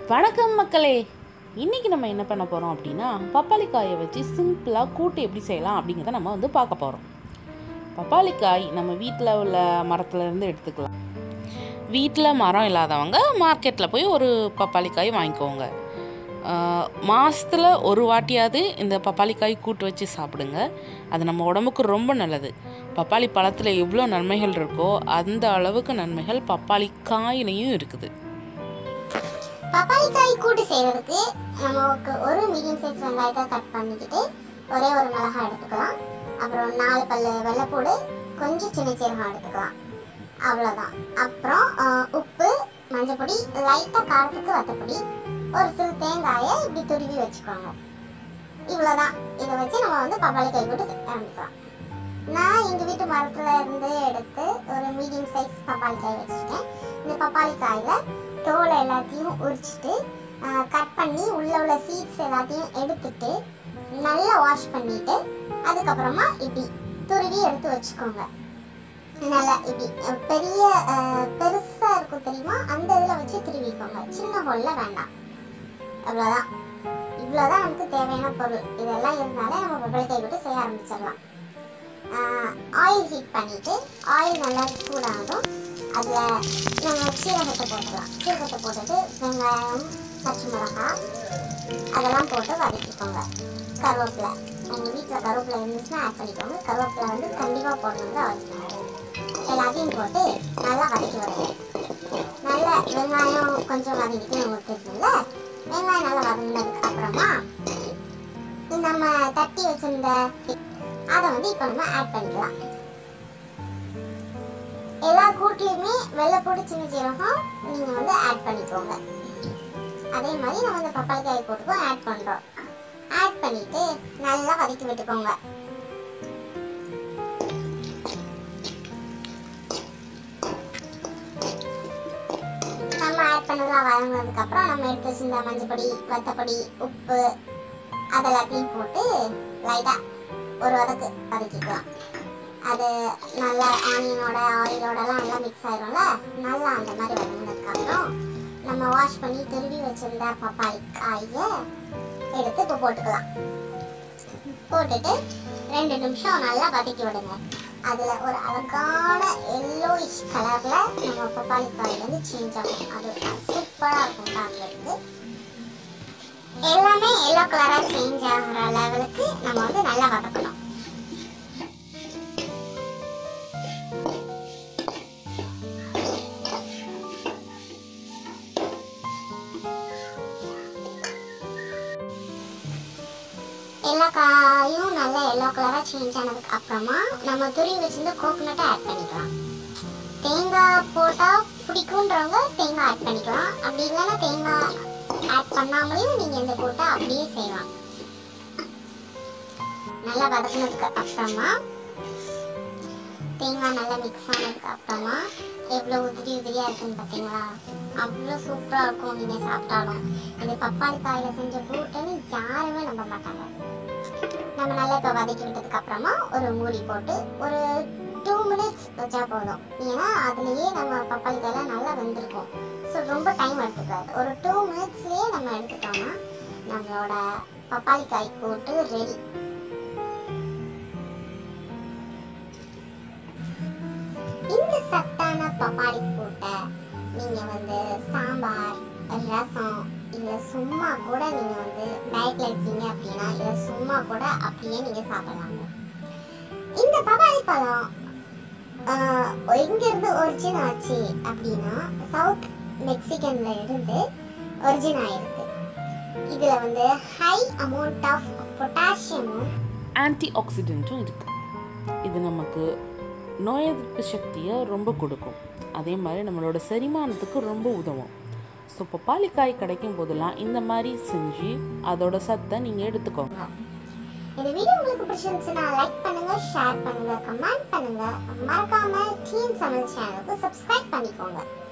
வணக்கம் மக்களே இன்றைக்கி நம்ம என்ன பண்ண போகிறோம் அப்படின்னா பப்பாளிக்காயை வச்சு சிம்பிளாக கூட்டு எப்படி செய்யலாம் அப்படிங்கிறத நம்ம வந்து பார்க்க போகிறோம் பப்பாளிக்காய் நம்ம வீட்டில் உள்ள மரத்துல இருந்து எடுத்துக்கலாம் வீட்டில் மரம் இல்லாதவங்க மார்க்கெட்டில் போய் ஒரு பப்பாளிக்காய் வாங்கிக்கோங்க மாதத்தில் ஒரு வாட்டியாவது இந்த பப்பாளிக்காய் கூட்டு வச்சு சாப்பிடுங்க அது நம்ம உடம்புக்கு ரொம்ப நல்லது பப்பாளி பழத்தில் எவ்வளோ நன்மைகள் இருக்கோ அந்த அளவுக்கு நன்மைகள் பப்பாளி காயிலையும் இருக்குது பப்பாளிக்காய் கூட்டு செய்யறதுக்கு நமக்கு ஒரு மீடியம் சைஸ் வெங்காயத்தை கட் பண்ணிக்கிட்டு ஒரே ஒரு மிளகாய் எடுத்துக்கலாம் அப்புறம் நாலு பல்லு வெள்ளைப்பூடு கொஞ்சம் சின்ன சீரகம் எடுத்துக்கலாம் அவ்வளோதான் அப்புறம் ஆஹ், உப்பு மஞ்சப்பொடி லைட்டாக காரத்துக்கு வத்தப்பொடி ஒரு சிறு தேங்காயை இப்படி துருவி வச்சுக்கோங்க இவ்வளோதான் இதை வச்சு நம்ம வந்து பப்பாளிக்காய் கூட்டு செ- ஆரம்பிக்கலாம் நான் எங்கள் வீட்டு மரத்துல இருந்து எடுத்து ஒரு மீடியம் சைஸ் பப்பாளிக்காய் வச்சுருக்கேன் இந்த பப்பாளிக்காயில் தோலை எல்லாத்தையும் உரிச்சிட்டு கட் பண்ணி உள்ள உள்ள சீட்ஸ் எல்லாத்தையும் எடுத்துட்டு நல்லா வாஷ் பண்ணிட்டு அதுக்கப்புறமா இப்படி துருவி எடுத்து வச்சுக்கோங்க நல்லா இப்படி அஹ், பெரிய அஹ், பெருசா இருக்கும் தெரியுமா அந்த இதில் வச்சு துருவிக்கோங்க சின்ன ஹோல்ல வேண்டாம் அவ்வளோதான் இவ்வளோதான் நமக்கு தேவையான பொருள் இதெல்லாம் இருந்தாலே நம்ம பப்பாளிக்காய் விட்டு செய்ய ஆரம்பிச்சிடலாம் ஆயில் ஹீட் பண்ணிட்டு ஆயில் நல்லா சூடானதும் அதில் நம்ம சீரகத்தை போட்டுக்கலாம் சீரகத்தை போட்டுட்டு வெங்காயம் பச்சை மிளகாய் அதெல்லாம் போட்டு வதக்கிக்கோங்க கருவேப்பிலை எங்கள் வீட்டில் கருவேப்பிலை இருந்துச்சுன்னா ஆட் பண்ணிக்கோங்க கருவேப்பிலை வந்து கண்டிப்பாக போடணுங்கிற அவசியம் கிடையாது எல்லாத்தையும் போட்டு நல்லா வதக்கி விடுங்க நல்லா வெங்காயம் கொஞ்சம் வதக்கிட்டு உங்களுக்கு இருக்குல்ல வெங்காயம் நல்லா வதங்கினதுக்கு அப்புறமா நம்ம தட்டி வச்சிருந்த அதை வந்து இப்போ நம்ம ஆட் பண்ணிக்கலாம் எல்லா கூட்லையுமே வெள்ளைப்பூடு சின்ன சீரகம் நீங்கள் வந்து ஆட் பண்ணிக்கோங்க அதே மாதிரி நம்ம இந்த பப்பாளிக்காய் போட்டுக்கும் ஆட் பண்ணுறோம் ஆட் பண்ணிட்டு நல்லா வதக்கி விட்டுக்கோங்க நம்ம ஆட் பண்ணதெல்லாம் வதங்கினதுக்கு அப்புறம் நம்ம எடுத்து வச்சிருந்த மஞ்சப்பொடி வத்தப்பொடி உப்பு அதெல்லாத்தையும் போட்டு லைட்டாக ஒரு வதக்கு வதக்கிக்கலாம் அது நல்லா ஆனியனோட ஆயிலோடலாம் நல்லா மிக்ஸ் ஆயிரும்ல நல்லா அந்த மாதிரி வதங்கினதுக்கு அப்புறம் நம்ம வாஷ் பண்ணி துருவி வச்சிருந்த பப்பாளி காயை எடுத்து இப்போ போட்டுக்கலாம் போட்டுட்டு ரெண்டு நிமிஷம் நல்லா வதக்கி விடுங்க அதுல ஒரு அழகான எல்லோயிஷ் கலர்ல நம்ம பப்பாளி காய் வந்து சேஞ்ச் ஆகும் அது சூப்பரா இருக்கும் பார்க்கறதுக்கு எல்லாமே எல்லோ கலரா சேஞ்ச் ஆகுற லெவலுக்கு நம்ம வந்து நல்லா வதக்கணும் எல்லா காயும் நல்லா எல்லோ கலராக சேஞ்ச் ஆனதுக்கு அப்புறமா நம்ம துருவி வச்சிருந்த கோகோனட்டை ஆட் பண்ணிக்கலாம் தேங்காய் போட்டால் பிடிக்குன்றவங்க தேங்காய் ஆட் பண்ணிக்கலாம் அப்படி இல்லைன்னா தேங்காய் ஆட் பண்ணாமலேயும் நீங்கள் இந்த கூட்டை அப்படியே செய்யலாம் நல்லா வதக்குனதுக்கு அப்புறமா தேங்காய் நல்லா மிக்ஸ் ஆனதுக்கு அப்புறமா எவ்வளோ உதிரி உதிரியாக இருக்குன்னு பார்த்தீங்களா அவ்வளோ சூப்பராக இருக்கும் நீங்கள் சாப்பிட்டாலும் இது பப்பாளி காயில் செஞ்ச கூட்டுன்னு யாருமே நம்ப மாட்டாங்க நம்ம நல்லா இப்போ வதக்கி விட்டதுக்கு அப்புறமா ஒரு மூடி போட்டு ஒரு டூ மினிட்ஸ் வச்சா போதும் ஏன்னா அதுலேயே நம்ம பப்பாளி காயெல்லாம் நல்லா வெந்திருக்கும் ஸோ ரொம்ப டைம் எடுத்துக்காது ஒரு டூ மினிட்ஸ்லேயே நம்ம எடுத்துட்டோம்னா நம்மளோட பப்பாளி காய் கூட்டு ரெடி இந்த சத்தான பப்பாளி கூட்டை நீங்க வந்து சாம்பார் ரசம் இல்ல சும்மா கூட நீங்க வந்து டயட்ல இருக்கீங்க அப்படின்னா இல்ல சும்மா கூட அப்படியே நீங்க சாப்பிடலாங்க இந்த பப்பாளி பழம் ஆஹ், எங்க இருந்து ஒரிஜின் ஆச்சு அப்படின்னா சவுத் மெக்சிகன்ல இருந்து ஒரிஜின் ஆயிருக்கு இதுல வந்து ஹை அமௌண்ட் ஆஃப் பொட்டாசியமும் ஆன்டி ஆக்சிடென்ட்டும் இருக்குது இது நமக்கு நோய் எதிர்ப்பு சக்தியை ரொம்ப கொடுக்கும் அதே மாதிரி நம்மளோட செரிமானத்துக்கு ரொம்ப உதவும் ஸோ பப்பாளிக்காய் கிடைக்கும் போதெல்லாம் இந்த மாதிரி செஞ்சு அதோட சத்தை நீங்கள் எடுத்துக்கோங்க இந்த வீடியோ உங்களுக்கு பிடிச்சிருந்துச்சுன்னா லைக் பண்ணுங்க ஷேர் பண்ணுங்க கமெண்ட் பண்ணுங்க மறக்காம டீம் சமையல் சேனலுக்கு சப்ஸ்கிரைப் பண்ணிக்கோங்க